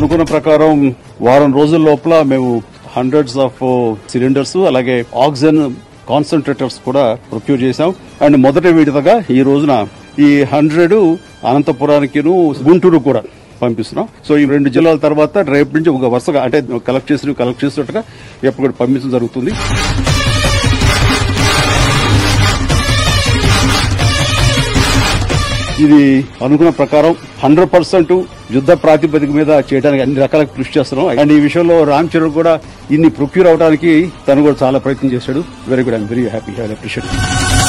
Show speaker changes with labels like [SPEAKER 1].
[SPEAKER 1] అనుకున్న ప్రకారం వారం రోజుల లోపల మేము హండ్రెడ్స్ ఆఫ్ సిలిండర్స్ అలాగే ఆక్సిజన్ కాన్సన్ట్రేటర్స్ కూడా ప్రొక్యూర్ చేశాం అండ్ మొదటి విడతగా ఈ రోజున ఈ హండ్రెడ్ అనంతపురానికి గుంటూరు కూడా పంపిస్తున్నాం సో ఈ రెండు జిల్లాల తర్వాత రేపు నుంచి ఒక వరుసగా అంటే కలెక్ట్ చేసి కలెక్ట్ చేసినట్టుగా ఎప్పుడు కూడా పంపించడం జరుగుతుంది ఇది అనుకున్న ప్రకారం హండ్రెడ్ పర్సెంట్ యుద్ధ ప్రాతిపదిక మీద చేయడానికి అన్ని రకాల కృషి చేస్తున్నాం అండ్ ఈ విషయంలో రామ్ చరణ్ కూడా ఇన్ని ప్రొక్యూర్ అవడానికి తను కూడా చాలా ప్రయత్నం చేశాడు very good I'm very happy I appreciate